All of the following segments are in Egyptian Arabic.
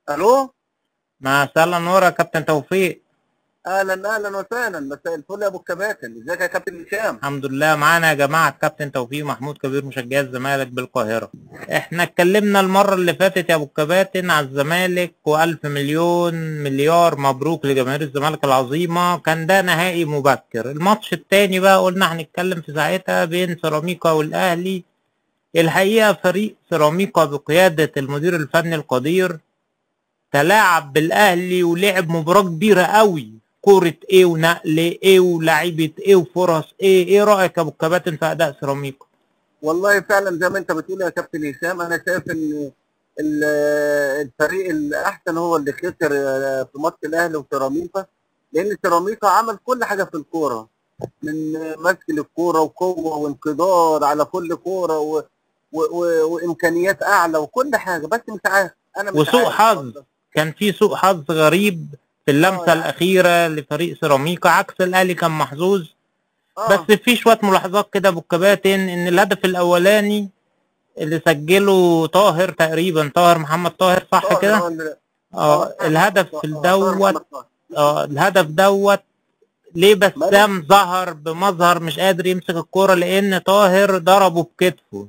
الو مساء نور يا كابتن توفيق اهلا اهلا وسهلا مساء الفل يا ابو الكباتن ازيك يا كابتن هشام الحمد لله معانا يا جماعه الكابتن توفيق محمود كبير مشجعي الزمالك بالقاهره احنا اتكلمنا المره اللي فاتت يا ابو الكباتن على الزمالك والف مليون مليار مبروك لجماهير الزمالك العظيمه كان ده نهائي مبكر الماتش التاني بقى قلنا هنتكلم في ساعتها بين سيراميكا والاهلي الحقيقه فريق سيراميكا بقياده المدير الفني القدير تلاعب بالاهلي ولعب مباراه كبيره قوي كوره ايه ونقل ايه ولاعيبه ايه وفرص ايه ايه رايك يا ابو الكباتن في اداء سيراميكا والله فعلا زي ما انت بتقول يا كابتن هشام انا شايف ان ال- الفريق الاحسن هو اللي خسر آه، في ماتش الاهلي وسيراميكا لان سيراميكا عمل كل حاجه في الكوره من مسك للكوره وقوه وانقدار على كل كوره و... و... و... وامكانيات اعلى وكل حاجه بس مش عارف انا مش وسوء عارف حظ. كان في سوء حظ غريب في اللمسه آه، يعني. الاخيره لفريق سيراميكا عكس الاهلي كان محظوظ آه. بس في شويه ملاحظات كده ابو الكباتن ان الهدف الاولاني اللي سجله طاهر تقريبا طاهر محمد طاهر صح طاهر كده هو اللي- اه طاهر الهدف محمد في طاهر. طاهر الدوت محمد طاهر. اه الهدف دوت ليه بسام ظهر بمظهر مش قادر يمسك الكوره لان طاهر ضربه بكتفه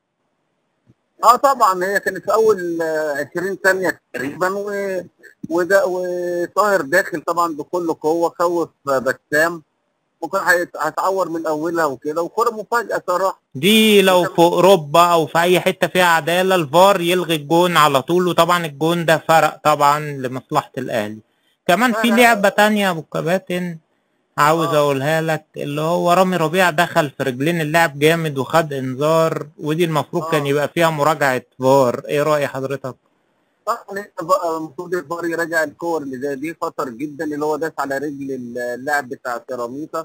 اه طبعا هي كانت في اول آه، 20 ثانيه تقريبا و... وده وطاهر داخل طبعا بكل قوه خوف آه، بسام وكان هيت- هتعور من اولها وكده وكره مفاجاه صراحه دي لو في اوروبا او في اي حته فيها عداله الفار يلغي الجون على طول وطبعا الجون ده فرق طبعا لمصلحه الاهلي كمان في لا، لا. لعبه تانية يا ابو الكباتن عاوز آه. اقولها لك اللي هو رامي ربيع دخل في رجلين اللاعب جامد وخد انذار ودي المفروض كان آه. يبقى فيها مراجعه فار ايه راي حضرتك طبعا انت بقى المفروض الفار يراجع الكور اللي زي دي خطر جدا اللي هو داس على رجل اللاعب بتاع سيراميكا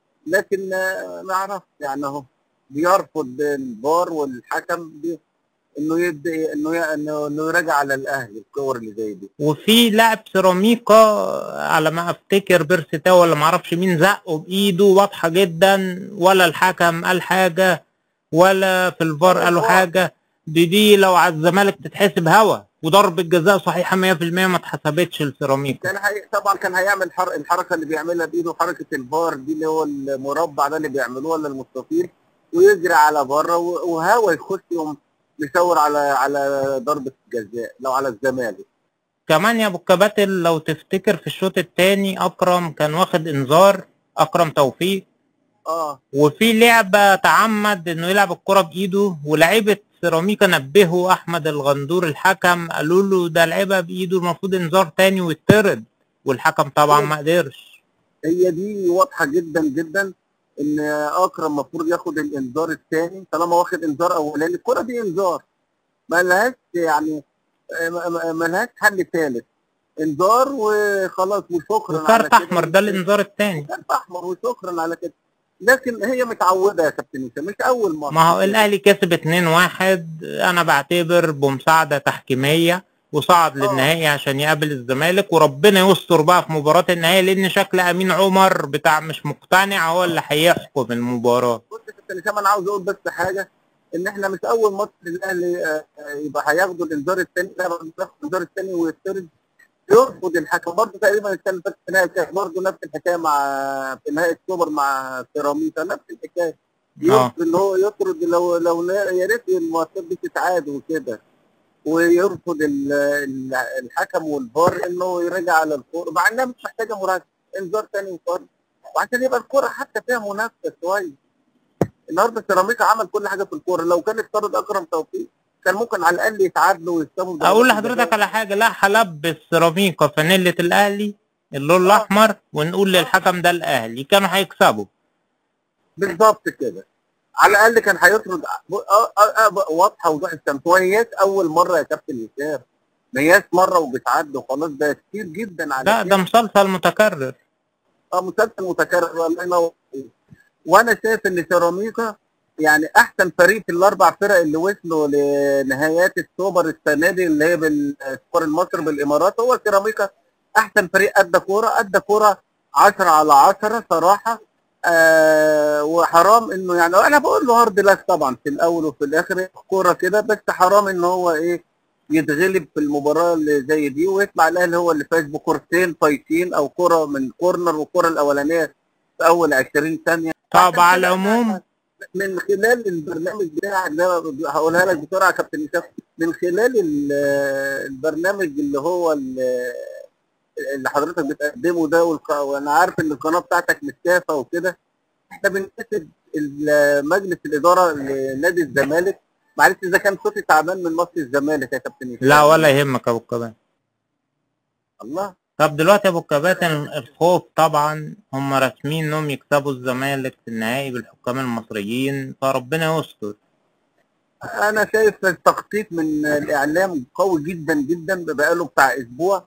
لكن آه، ما اعرفش يعني اهو بيرفض الفار والحكم بي... انه يدي انه ي... انه انه يراجع على الاهلي الكور اللي زي دي وفي لاعب سيراميكا على ما افتكر بيرستاو ولا معرفش مين زقه بايده واضحه جدا ولا الحكم قال حاجه ولا في الفار قالوا حاجه دي دي لو على الزمالك تتحسب هوا وضربة جزاء صحيحة 100% ما اتحسبتش لسيراميكا كان هي... طبعا كان هيعمل حر... الحركه اللي بيعملها بايده حركه الفار دي اللي هو المربع ده اللي بيعملوه ولا المستطيل ويجري على بره و... وهوا يخش يقوم يشاور على على ضربه جزاء لو على الزمالك كمان يا ابو الكباتن لو تفتكر في الشوط الثاني اكرم كان واخد انذار اكرم توفيق اه وفي لعبة تعمد انه يلعب الكرة بايده ولاعيبة سيراميكا نبهوا احمد الغندور الحكم قالوا له ده لعبها بايده المفروض انذار تاني ويطرد والحكم طبعا ما قدرش هي دي واضحه جدا جدا ان اكرم المفروض ياخد الانذار الثاني طالما واخد انذار اولاني الكره دي انذار ما لهاش يعني ما- ما ما لهاش حل ثالث انذار وخلاص وشكرا على وكارت كده. احمر ده الانذار التاني كارت احمر وشكرا على كده لكن هي متعوده يا كابتن هشام مش اول مره ما هو الاهلي كسب 2-1 انا بعتبر بمساعدة تحكيمية وصعد آه. للنهائي عشان يقابل الزمالك وربنا يستر بقى في مباراة النهائي لان شكل امين عمر بتاع مش مقتنع هو اللي هيحكم المباراة بص يا كابتن هشام انا عاوز اقول بس حاجه ان احنا مش اول ماتش الاهلي آه، آه، يبقى هياخدوا الانذار الثاني لا بياخد الانذار الثاني ويطرد يرفض الحكم برضه تقريبا السنه اللي فاتت في نهائي الكاس برضه نفس الحكايه مع في نهائي السوبر مع سيراميكا نفس الحكايه اه يرفض ان هو يطرد لو لو نا- يا ريت الماتشات دي تتعاد وكده ويرفض ال- ال- الحكم والفار انه يراجع على الكوره مع انها مش محتاجه مراجعه انذار ثاني وفرد وعشان يبقى الكوره حتى فيها منافسه شويه النهارده سيراميكا عمل كل حاجه في الكوره لو كان افترض اكرم توفيق كان ممكن على الاقل يتعادلوا ويكسبوا اقول ضربات لحضرتك الجزاء. على حاجه لا هلبس سيراميكا فانيله الاهلي اللون الاحمر ونقول للحكم ده الاهلي كانوا هيكسبوا بالظبط كده على الاقل كان هيطرد ب- آه آه آه واضحه وضوح الشمس وهياش اول مره يا كابتن هشام ما هياش مره وبتعدي وخلاص ده كتير جدا على لا كده. ده مسلسل متكرر اه مسلسل متكرر الله ينور عليك. وانا شايف ان سيراميكا يعني احسن فريق في الاربع فرق اللي وصلوا لنهايات السوبر السنه دي اللي هي بالسوبر المصري بالامارات هو سيراميكا احسن فريق ادى كوره ادى كوره 10 على 10 صراحه آه وحرام انه يعني انا بقول له هارد لاك طبعا في الاول وفي الاخر كوره كده بس حرام ان هو ايه يتغلب في المباراه اللي زي دي ويطلع الاهلي هو اللي فاز بكورتين فايتين او كره من كورنر والكره الاولانيه في اول 20 ثانيه طب على العموم من خلال البرنامج ده اللي أنا هقولها لك بسرعه يا كابتن هشام من خلال ال- البرنامج اللي هو ال- اللي حضرتك بتقدمه ده والق- وانا عارف ان القناه بتاعتك متكافه وكده احنا بنكتب ال- مجلس الاداره لنادي الزمالك معلش اذا كان صوتي تعبان من ماتش الزمالك يا كابتن هشام لا ولا يهمك يا ابو الكباتن الله طب دلوقتي يا ابو الكباتن الخوف طبعا هم راسمين انهم يكسبوا الزمالك في النهائي بالحكام المصريين فربنا يستر انا شايف التخطيط من الاعلام قوي جدا جدا بقاله بتاع اسبوع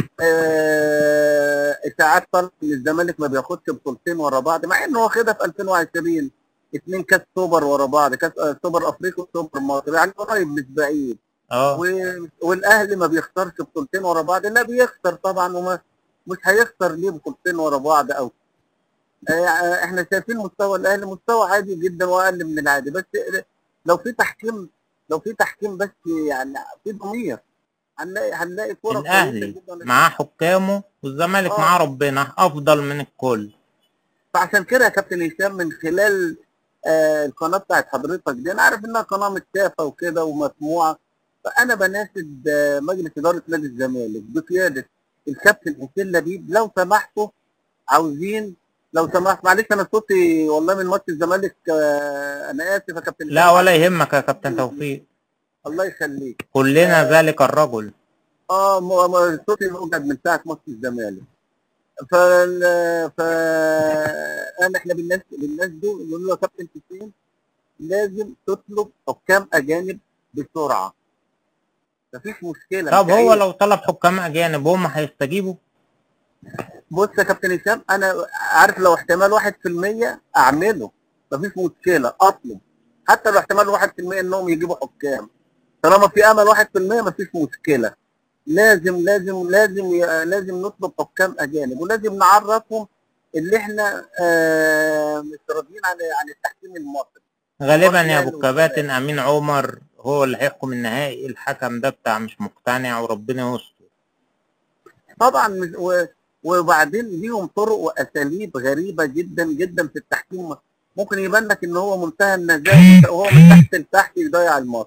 آه، اشاعات طلع ان الزمالك ما بياخدش بطولتين ورا بعض مع انه واخدها في 2020 اتنين كاس سوبر ورا بعض كاس آه، سوبر افريقيا وسوبر مصر يعني قريب مش بعيد اه و- والاهلي ما بيخسرش بطولتين ورا بعض لا بيخسر طبعا وما مش هيخسر ليه بطولتين ورا بعض او آه، احنا شايفين مستوى الاهلي مستوى عادي جدا واقل من العادي بس لو في تحكيم لو في تحكيم بس يعني في ضمير هنلاقي هنلاقي كوره الاهلي كويسة جداً. معاه حكامه والزمالك آه. معاه ربنا افضل من الكل فعشان كده يا كابتن هشام من خلال آه القناه بتاعت حضرتك دي انا عارف انها قناه متشافه وكده ومسموعه فانا بناشد آه مجلس اداره نادي الزمالك بقياده الكابتن حسين لبيب لو سمحتوا عاوزين لو سمحت معلش انا صوتي والله من ماتش الزمالك آه انا اسف يا كابتن لا هشام. ولا يهمك يا كابتن توفيق الله يخليك كلنا ذلك الرجل اه م- م- صوتي موجد من ساعه ماتش الزمالك فال ف انا احنا بالناس بالناس دول نقول له يا كابتن حسين لازم تطلب حكام اجانب بسرعه مفيش مشكله طب مش هو عيب. لو طلب حكام اجانب هم هيستجيبوا بص يا كابتن هشام انا عارف لو احتمال 1% اعمله مفيش مشكله اطلب حتى لو احتمال 1% انهم يجيبوا حكام طالما في امل 1% مفيش مشكله لازم لازم لازم ي- لازم نطلب حكام اجانب ولازم نعرفهم اللي احنا آه مش راضيين عن عن التحكيم المصري غالبا يا ابو والريال الكباتن امين عمر هو اللي هيحكم النهائي الحكم ده بتاع مش مقتنع وربنا يستر طبعا مش و- وبعدين ليهم طرق واساليب غريبه جدا جدا في التحكيم ممكن يبان لك ان هو منتهى النزاهه وهو من تحت لتحت يضيع الماتش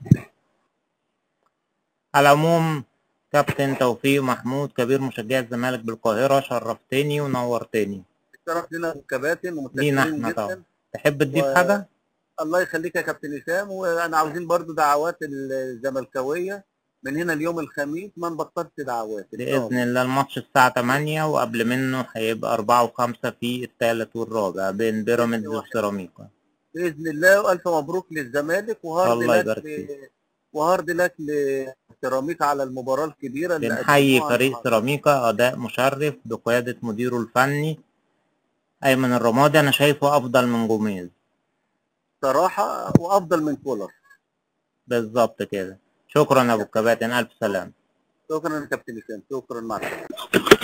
على العموم كابتن توفيق محمود كبير مشجع الزمالك بالقاهرة شرفتني ونورتني الشرف لنا والكباتن لينا ومتشكرين احنا جدا طبعا تحب تضيف و- حاجة؟ الله يخليك يا كابتن هشام وانا عاوزين برضو دعوات الزملكاويه من هنا اليوم الخميس ما نبطلش دعوات إن شاء الله. بإذن الله الماتش الساعة 8 وقبل منه هيبقى 4 و5 في الثالث والرابع بين بيراميدز وسيراميكا باذن الله والف مبروك للزمالك وهارد الله لك يبارك ل- فيك. وهارد لك لسيراميكا على المباراه الكبيره اللي بنحيي قدموها فريق النهاردة. سيراميكا أداء مشرف بقيادة مديره الفني أيمن الرمادي أنا شايفه أفضل من جوميز صراحه وافضل من كولر بالظبط كده شكرا يا أبو الكباتن ألف سلامة شكرا يا كابتن هشام شكرا مع السلامه